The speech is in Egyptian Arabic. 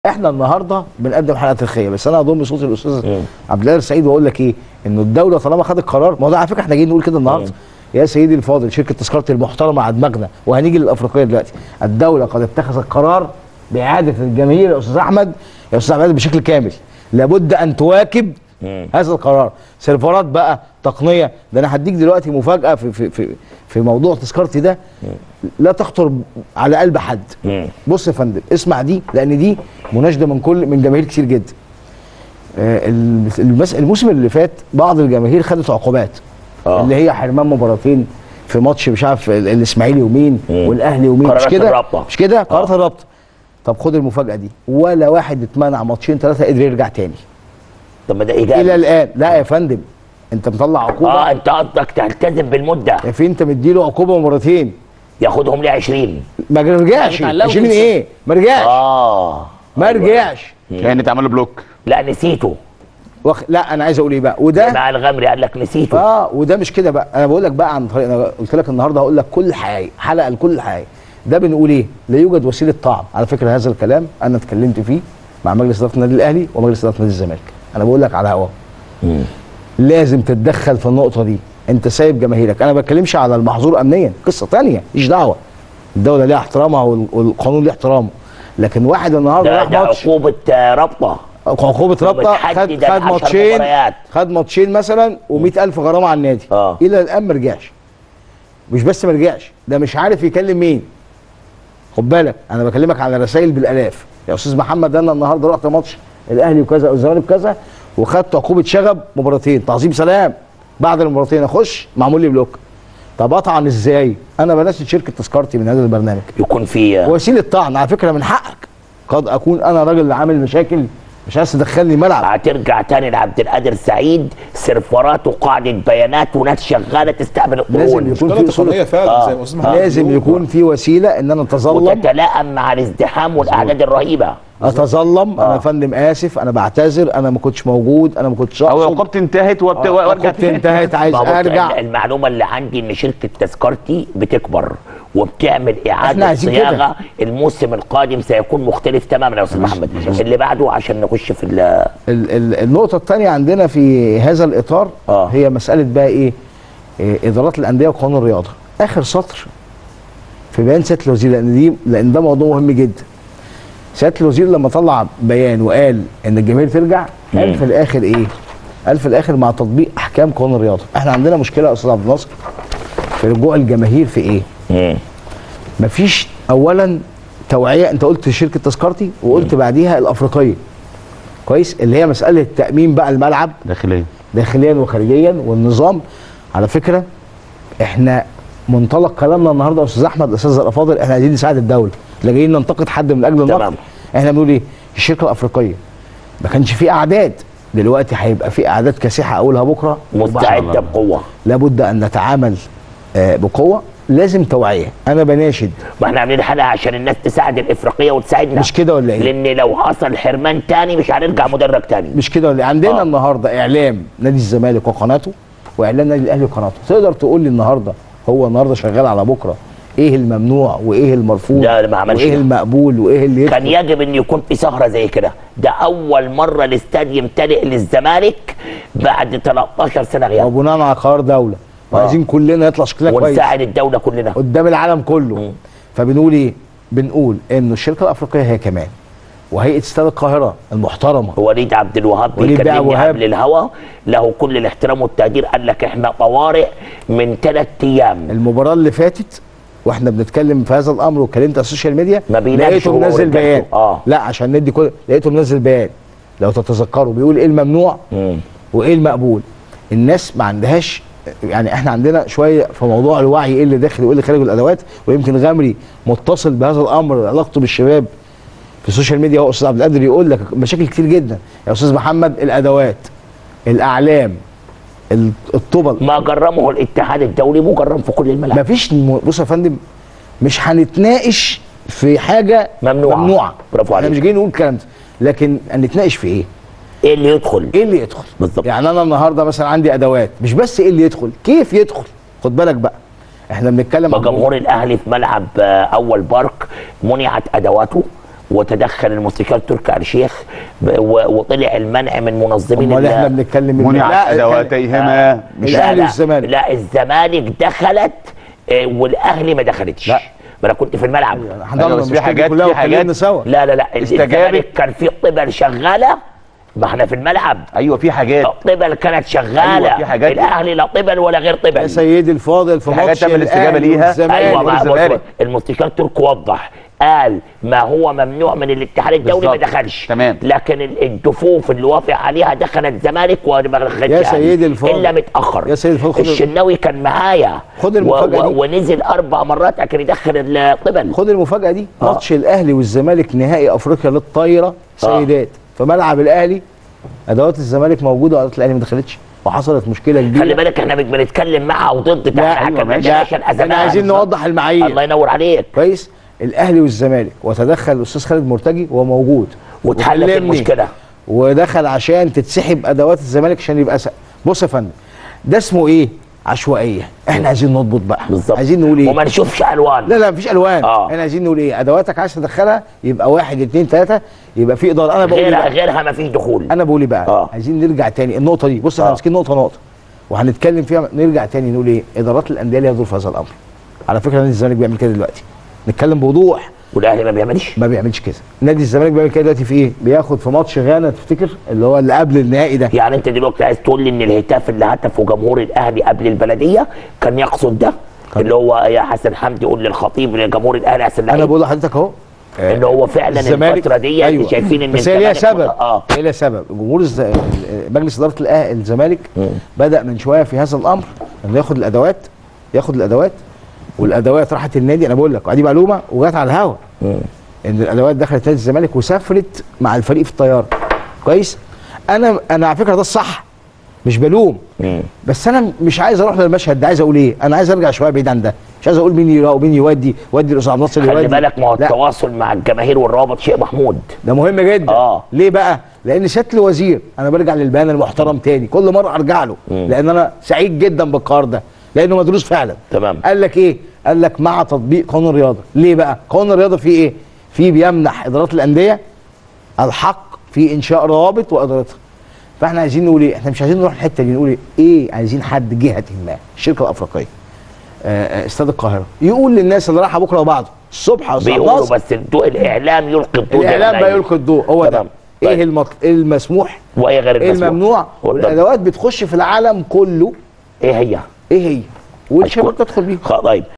احنا النهارده بنقدم حلقه تاريخيه بس انا اضم صوت الاستاذ عبد القادر سعيد واقول لك ايه انه الدوله طالما خدت قرار ما هو ده على فكره احنا جايين نقول كده النهارده يا سيدي الفاضل شركه تذكرتي المحترمه على دماغنا وهنيجي للافريقيه دلوقتي الدوله قد اتخذت قرار باعاده الجماهير يا استاذ احمد يا استاذ عبد القادر بشكل كامل لابد ان تواكب هذا القرار سيرفرات بقى تقنيه ده انا هديك دلوقتي مفاجاه في في في, في موضوع تذكرتي ده لا تخطر على قلب حد بص يا فندم اسمع دي لان دي مناشده من كل من جماهير كتير جدا آه، المس- المس- الموسم اللي فات بعض الجماهير خدت عقوبات آه. اللي هي حرمان مباراتين في ماتش مش عارف ال- الاسماعيلي ومين مم. والاهلي ومين مش قرارات كده الرابطة. مش كده قرارات الرابطه طب خد المفاجاه دي ولا واحد اتمنع ماتشين ثلاثه قدر يرجع تاني طب ما ده ايجابي الى الان لا يا فندم انت مطلع عقوبه اه انت قصدك تلتزم بالمده يا في انت مديله عقوبه مرتين ياخدهم ل 20 ما رجعش يتعلقوا 20 من ايه ما رجعش اه ما رجعش يعني اتعمل له بلوك لا نسيته واخ... لا انا عايز اقول ايه بقى وده مع الغمري قال لك نسيته اه وده مش كده بقى انا بقول لك بقى عن طريق انا قلت لك النهارده هقول لك كل حاجه حلقه لكل حاجه ده بنقول ايه لا يوجد وسيله طعن على فكره هذا الكلام انا اتكلمت فيه مع مجلس اداره النادي الاهلي ومجلس اداره نادي الزمالك انا بقول لك على هوا لازم تتدخل في النقطه دي انت سايب جماهيرك انا ما بتكلمش على المحظور امنيا قصه تانية مش دعوه الدوله ليها احترامها وال- والقانون ليه احترامه لكن واحد النهارده ده, راح ده ماتش عقوبه آه، رابطه عقوبه رابطه خد وبتحدد خد العشر ماتشين مباريات. خد ماتشين مثلا و100000 غرامه على النادي آه. الى الان ما رجعش مش بس ما رجعش ده مش عارف يكلم مين خد بالك انا بكلمك على رسائل بالالاف يا استاذ محمد انا النهارده رحت ماتش الاهلي وكذا والزمالك كذا وخدت عقوبه شغب مباراتين تعظيم سلام بعد المباراتين اخش معمول لي بلوك طب اطعن ازاي انا بناشد شركه تذكرتي من هذا البرنامج يكون في آه، وسيله طعن على فكره من حقك قد اكون انا راجل اللي عامل مشاكل مش عايز تدخلني ملعب هترجع تاني لعبد القادر سعيد سيرفرات وقاعده بيانات وناس شغاله تستقبل لازم القرون يكون مشكله في تقنيه اصول فعلا زي ما استاذ محمد لازم بيقول. يكون في وسيله ان انا اتظلم وتتلائم مع الازدحام والاعداد الرهيبه اتظلم انا آه. يا فندم اسف انا بعتذر انا ما كنتش موجود انا ما كنتش او اقصد عقوبتي انتهت وبت... آه، وارجع عقوبتي انتهت عايز ما هو ارجع المعلومه اللي عندي ان شركه تذكرتي بتكبر وبتعمل إحنا اعاده عايزين كده. صياغه الموسم القادم سيكون مختلف تماما يا استاذ محمد اللي بعده عشان نخش في ال- ال ال النقطه الثانيه عندنا في هذا الاطار آه. هي مساله بقى ايه, إيه ادارات الانديه وقانون الرياضه اخر سطر في بيان سياده الوزير لان دي لان ده موضوع مهم جدا سياده الوزير لما طلع بيان وقال ان الجماهير ترجع قال مم. في الاخر ايه قال في الاخر مع تطبيق احكام قانون الرياضه احنا عندنا مشكله يا استاذ عبد الناصر في رجوع الجماهير في ايه مفيش اولا توعيه انت قلت شركه تذكرتي وقلت بعديها الافريقيه كويس اللي هي مساله تامين بقى الملعب داخليا داخليا وخارجيا والنظام على فكره احنا منطلق كلامنا النهارده يا استاذ احمد الاستاذ الافاضل احنا عايزين نساعد الدوله لا جايين ننتقد حد من اجل النقد تمام. احنا بنقول ايه الشركه الافريقيه ما كانش في اعداد دلوقتي هيبقى في اعداد كاسحه اولها بكره مستعده بقوه لابد ان نتعامل آه، بقوه لازم توعيه انا بناشد ما احنا عاملين حلقه عشان الناس تساعد الافريقيه وتساعدنا مش كده ولا ايه؟ لان لو حصل حرمان تاني مش هنرجع مدرج تاني مش كده ولا إيه؟ عندنا آه. آه. النهارده اعلام نادي الزمالك وقناته واعلام نادي الاهلي وقناته تقدر تقول لي النهارده هو النهارده شغال على بكره ايه الممنوع وايه المرفوض لا، ما عملش وايه ده. المقبول وايه اللي كان يدخل يجب ان يكون في سهره زي كده ده اول مره الاستاد يمتلئ للزمالك بعد 13 سنه غياب وبناء على قرار دوله وعايزين كلنا يطلع شكلنا كويس ونساعد الدوله كلنا قدام العالم كله مم. فبنقول ايه بنقول انه الشركه الافريقيه هي كمان وهيئه استاد القاهره المحترمه وليد عبد الوهاب وليد بقى بيكلمني وهاب. قبل الهوا له كل الاحترام والتقدير قال لك احنا طوارئ من ثلاث ايام المباراه اللي فاتت واحنا بنتكلم في هذا الامر واتكلمت على السوشيال ميديا ما بينامش لقيته هو منزل ورجالته. بيان آه. لا عشان ندي كل لقيته منزل بيان لو تتذكروا بيقول ايه الممنوع مم. وايه المقبول الناس ما عندهاش يعني احنا عندنا شويه في موضوع الوعي ايه اللي داخل وايه اللي خارج الادوات ويمكن غمري متصل بهذا الامر علاقته بالشباب في السوشيال ميديا هو استاذ عبد القادر يقول لك مشاكل كتير جدا يا استاذ محمد الادوات الاعلام ال- الطبل ما جرمه الاتحاد الدولي مجرم في كل الملاعب مفيش م- بص يا فندم مش هنتناقش في حاجه ممنوعة. ممنوعه برافو احنا عليك. مش جايين نقول الكلام ده لكن هنتناقش في ايه ايه اللي يدخل ايه اللي يدخل بالظبط. يعني انا النهارده مثلا عندي ادوات مش بس ايه اللي يدخل كيف يدخل خد بالك بقى احنا بنتكلم ما عن جمهور الاهلي في ملعب آه، اول بارك منعت ادواته وتدخل الموسيقار تركي آل الشيخ ب- و- وطلع المنع من منظمين امال ال- احنا بنتكلم من- منعت لا، ادواتيهما مش لا الأهلي لا والزمالك. لا الزمالك دخلت آه، والاهلي ما دخلتش لا. ما انا كنت في الملعب حضرنا أيوة، بس في المشكلة دي حاجات- كلها في حاجات- واتكلمنا سوا لا لا لا استجابت. الزمالك كان في قبل شغاله ما احنا في الملعب ايوه في حاجات قبل كانت شغاله أيوة، في حاجات- الاهلي لا قبل ولا غير يا قبل سيدي الفاضل في في حاجات ماتش تم الاستجابة الأهلي ليها. والزمالك. ايوه بقى بص والزمالك. بص، الموسيقار تركي وضح قال ما هو ممنوع من الاتحاد الدولي ما بالظبط. دخلش تمام. لكن ال- الدفوف اللي وافق عليها دخل الزمالك وما دخلش يا أهلي. سيدي الفاضل. الا متاخر يا سيدي الفاضل، خد ال- الشناوي كان معايا خد المفاجأة و- دي. و- ونزل اربع مرات عشان يدخل القبل خد المفاجاه دي آه. ماتش الاهلي والزمالك نهائي افريقيا للطايره سيدات في ملعب الاهلي ادوات الزمالك موجوده وادوات الاهلي ما دخلتش وحصلت مشكله كبيره خلي بالك احنا مش بنتكلم معها وضد لا، تحت أيوة، حكم ماشي. عشان الازمات احنا عايزين نوضح المعايير الله ينور عليك كويس الاهلي والزمالك وتدخل الاستاذ خالد مرتجي وهو موجود واتحلت وكلمني. المشكله ودخل عشان تتسحب ادوات الزمالك عشان يبقى س... بص يا فندم ده اسمه ايه عشوائيه احنا عايزين نضبط بقى بالظبط عايزين نقول ايه وما نشوفش الوان لا لا مفيش الوان آه. احنا عايزين نقول ايه ادواتك عايز تدخلها يبقى واحد اتنين تلاته يبقى في اداره انا بقول إيه غيرها بقى؟ غيرها ما فيش دخول انا بقول ايه بقى آه. عايزين نرجع تاني النقطه دي بص احنا آه. ماسكين نقطه نقطه وهنتكلم فيها نرجع تاني نقول ايه ادارات الانديه ليها دور في هذا الامر على فكره نادي الزمالك بيعمل كده دلوقتي نتكلم بوضوح والاهلي ما بيعملش ما بيعملش كده نادي الزمالك بيعمل كده دلوقتي في ايه بياخد في ماتش غانا تفتكر اللي هو اللي قبل النهائي ده يعني انت دلوقتي عايز تقول لي ان الهتاف اللي هتفه جمهور الاهلي قبل البلديه كان يقصد ده اللي هو يا حسن حمدي يقول للخطيب لجمهور الاهلي احسن انا لعيب بقول لحضرتك اهو ان هو فعلا الفتره دي أيوة. شايفين ان بس هي ليها الزمالك سبب مت- اه هي ليها سبب جمهور الز... مجلس اداره الأه- الزمالك بدا من شويه في هذا الامر انه ياخد الادوات ياخد الادوات والادوات راحت النادي انا بقول لك ودي معلومه وجت على الهوا ان الادوات دخلت نادي الزمالك وسافرت مع الفريق في الطياره كويس انا انا على فكره ده الصح مش بلوم مم. بس انا مش عايز اروح للمشهد ده عايز اقول ايه انا عايز ارجع شويه بعيد عن ده مش عايز اقول مين يراقب ومين يودي ودي الاستاذ عبد الناصر خلي يودي بالك ما هو لا. التواصل مع الجماهير والروابط شيء محمود ده مهم جدا آه. ليه بقى لان سياده الوزير انا برجع للبيان المحترم تاني كل مره ارجع له لان انا سعيد جدا بالقرار ده لانه مدروس فعلا تمام. قال لك ايه قال لك مع تطبيق قانون الرياضه ليه بقى قانون الرياضه فيه ايه فيه بيمنح ادارات الانديه الحق في انشاء روابط وادارتها فاحنا عايزين نقول ايه احنا مش عايزين نروح الحته دي نقول ايه ايه عايزين حد جهه ما الشركه الافريقيه آه، آه، استاد القاهره يقول للناس اللي رايحه بكره وبعده الصبح يا أستاذ بيقولوا ناصر، بس الضوء الاعلام يلقي الضوء الاعلام دايماً. بقى يلقي الضوء هو ده تمام. ايه طيب. المط... إيه المسموح وايه غير ايه المسموح الممنوع والضبط. والادوات بتخش في العالم كله ايه هي ايه هي والشباب هتكون- تدخل بيها خ- طيب